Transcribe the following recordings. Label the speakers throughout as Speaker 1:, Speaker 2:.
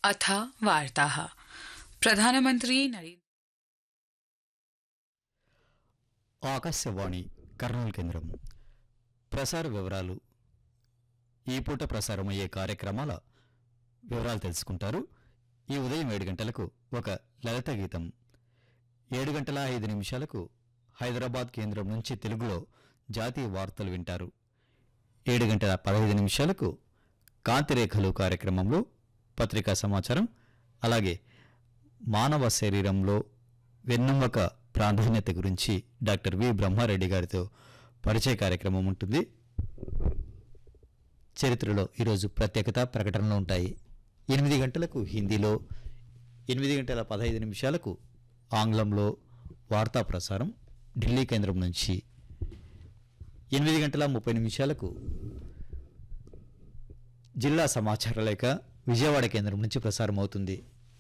Speaker 1: अथ वार्ताः प्रधानमन्त्री नरेन्द्र
Speaker 2: ఆకాశవాణి కర్నూలు కేంద్రం ప్రసార వివరాలు ఈ పూట ప్రసారమయ్యే కార్యక్రమాల వివరాలు తెలుసుకుంటారు ఈ ఉదయం ఏడు గంటలకు ఒక లలిత గీతం ఏడు గంటల ఐదు నిమిషాలకు హైదరాబాద్ కేంద్రం నుంచి తెలుగులో జాతీయ వార్తలు వింటారు ఏడు గంటల పదహైదు నిమిషాలకు కాంతిరేఖలు కార్యక్రమంలో పత్రికా సమాచారం అలాగే మానవ శరీరంలో వెన్నెముక ప్రాధాన్యత గురించి డాక్టర్ వి బ్రహ్మారెడ్డి గారితో పరిచయ కార్యక్రమం ఉంటుంది చరిత్రలో ఈరోజు ప్రత్యేకత ప్రకటనలు ఉంటాయి ఎనిమిది గంటలకు హిందీలో ఎనిమిది గంటల పదహైదు నిమిషాలకు ఆంగ్లంలో వార్తా ప్రసారం ఢిల్లీ కేంద్రం నుంచి ఎనిమిది గంటల ముప్పై నిమిషాలకు జిల్లా సమాచార లేఖ విజయవాడ కేంద్రం నుంచి ప్రసారం అవుతుంది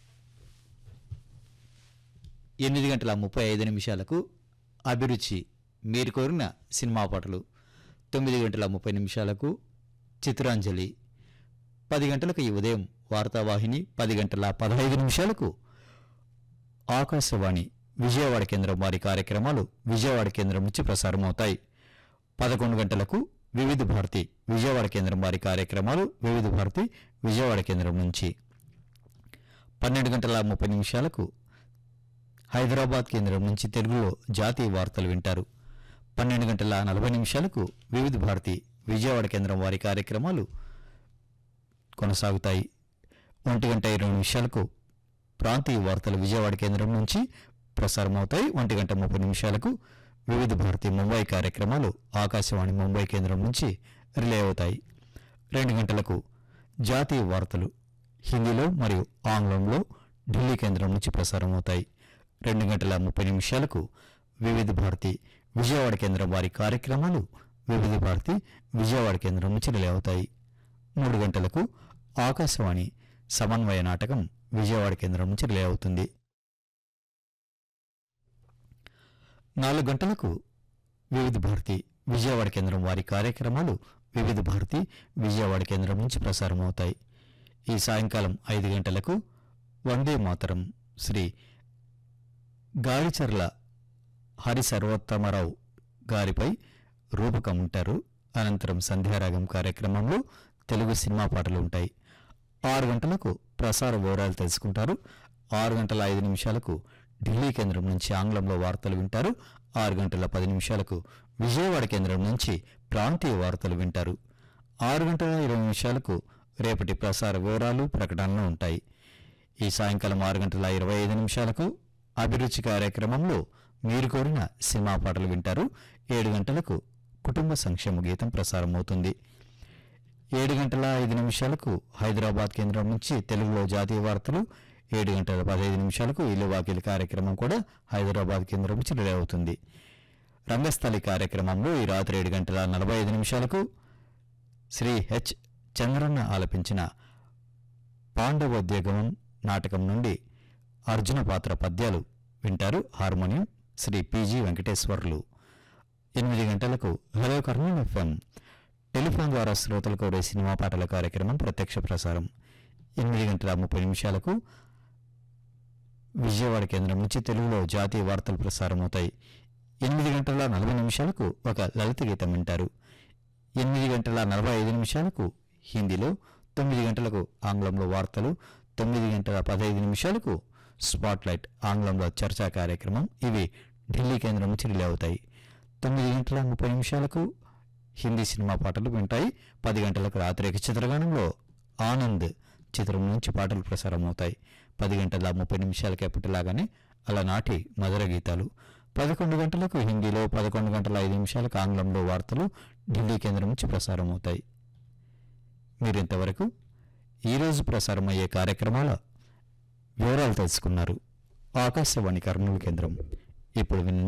Speaker 2: ఎనిమిది గంటల ముప్పై ఐదు నిమిషాలకు అభిరుచి మీరు కోరిన సినిమా పాటలు తొమ్మిది గంటల ముప్పై నిమిషాలకు చిత్రాంజలి పది గంటలకు ఈ ఉదయం వార్తావాహిని పది గంటల పదహైదు నిమిషాలకు ఆకాశవాణి విజయవాడ కేంద్రం వారి కార్యక్రమాలు విజయవాడ కేంద్రం నుంచి ప్రసారం అవుతాయి పదకొండు గంటలకు వివిధ భారతి విజయవాడ కేంద్రం వారి కార్యక్రమాలు వివిధ భారతి విజయవాడ కేంద్రం నుంచి పన్నెండు గంటల ముప్పై నిమిషాలకు హైదరాబాద్ కేంద్రం నుంచి తెలుగులో జాతీయ వార్తలు వింటారు పన్నెండు గంటల నలభై నిమిషాలకు వివిధ భారతి విజయవాడ కేంద్రం వారి కార్యక్రమాలు కొనసాగుతాయి ఒంటి గంట ఇరవై నిమిషాలకు ప్రాంతీయ వార్తలు విజయవాడ కేంద్రం నుంచి ప్రసారమవుతాయి ఒంటి గంట ముప్పై నిమిషాలకు వివిధ భారతి ముంబై కార్యక్రమాలు ఆకాశవాణి ముంబై కేంద్రం నుంచి రిలే అవుతాయి రెండు గంటలకు జాతీయ వార్తలు హిందీలో మరియు ఆంగ్లంలో ఢిల్లీ కేంద్రం నుంచి ప్రసారం అవుతాయి రెండు గంటల ముప్పై నిమిషాలకు వివిధ భారతి విజయవాడ కేంద్రం వారి కార్యక్రమాలు వివిధ భారతి విజయవాడ కేంద్రం నుంచి రిలే అవుతాయి మూడు గంటలకు ఆకాశవాణి సమన్వయ నాటకం విజయవాడ కేంద్రం నుంచి రిలే అవుతుంది నాలుగు గంటలకు వివిధ భారతి విజయవాడ కేంద్రం వారి కార్యక్రమాలు వివిధ భారతి విజయవాడ కేంద్రం నుంచి ప్రసారం అవుతాయి ఈ సాయంకాలం ఐదు గంటలకు వందే మాతరం శ్రీ గాలిచర్ల హరి సర్వోత్తమరావు గారిపై రూపకం ఉంటారు అనంతరం సంధ్యారాగం కార్యక్రమంలో తెలుగు సినిమా పాటలు ఉంటాయి ఆరు గంటలకు ప్రసార వివరాలు తెలుసుకుంటారు ఆరు గంటల ఐదు నిమిషాలకు ఢిల్లీ కేంద్రం నుంచి ఆంగ్లంలో వార్తలు వింటారు ఆరు గంటల పది నిమిషాలకు విజయవాడ కేంద్రం నుంచి ప్రాంతీయ వార్తలు వింటారు ఆరు గంటల ఇరవై నిమిషాలకు రేపటి ప్రసార వివరాలు ప్రకటనలు ఉంటాయి ఈ సాయంకాలం ఆరు గంటల ఇరవై ఐదు నిమిషాలకు అభిరుచి కార్యక్రమంలో మీరు కోరిన సినిమా పాటలు వింటారు ఏడు గంటలకు కుటుంబ సంక్షేమ గీతం ప్రసారం అవుతుంది ఏడు గంటల ఐదు నిమిషాలకు హైదరాబాద్ కేంద్రం నుంచి తెలుగులో జాతీయ వార్తలు ఏడు గంటల పదహైదు నిమిషాలకు ఇల్లు వాకిలి కార్యక్రమం కూడా హైదరాబాద్ కేంద్రం నుంచి రిలే అవుతుంది రంగస్థలి కార్యక్రమంలో ఈ రాత్రి ఏడు గంటల నలభై ఐదు నిమిషాలకు శ్రీ హెచ్ చంద్రన్న ఆలపించిన పాండవోద్యోగం నాటకం నుండి అర్జున పాత్ర పద్యాలు వింటారు హార్మోనియం శ్రీ పిజి వెంకటేశ్వర్లు ఎనిమిది గంటలకు హలో కర్నూలు ఎఫ్ఎం టెలిఫోన్ ద్వారా శ్రోతలు కోరే సినిమా పాటల కార్యక్రమం ప్రత్యక్ష ప్రసారం ఎనిమిది గంటల ముప్పై నిమిషాలకు విజయవాడ కేంద్రం నుంచి తెలుగులో జాతీయ వార్తలు ప్రసారమవుతాయి ఎనిమిది గంటల నలభై నిమిషాలకు ఒక లలిత గీతం వింటారు ఎనిమిది గంటల నలభై ఐదు నిమిషాలకు హిందీలో తొమ్మిది గంటలకు ఆంగ్లంలో వార్తలు తొమ్మిది గంటల పదహైదు నిమిషాలకు స్పాట్లైట్ ఆంగ్లంలో చర్చా కార్యక్రమం ఇవి ఢిల్లీ కేంద్రం నుంచి రిలే అవుతాయి తొమ్మిది గంటల ముప్పై నిమిషాలకు హిందీ సినిమా పాటలు వింటాయి పది గంటలకు రాత్రికి చిత్రగానంలో ఆనంద్ చిత్రం నుంచి పాటలు ప్రసారం అవుతాయి పది గంటల ముప్పై నిమిషాలకి ఎప్పటిలాగానే అలనాటి మధుర గీతాలు పదకొండు గంటలకు హిందీలో పదకొండు గంటల ఐదు నిమిషాలకు ఆంగ్లంలో వార్తలు ఢిల్లీ కేంద్రం నుంచి ప్రసారం అవుతాయి మీరు ఇంతవరకు ఈరోజు ప్రసారం అయ్యే కార్యక్రమాల వివరాలు తెలుసుకున్నారు ఆకాశవాణి కర్నూలు కేంద్రం ఇప్పుడు విన్న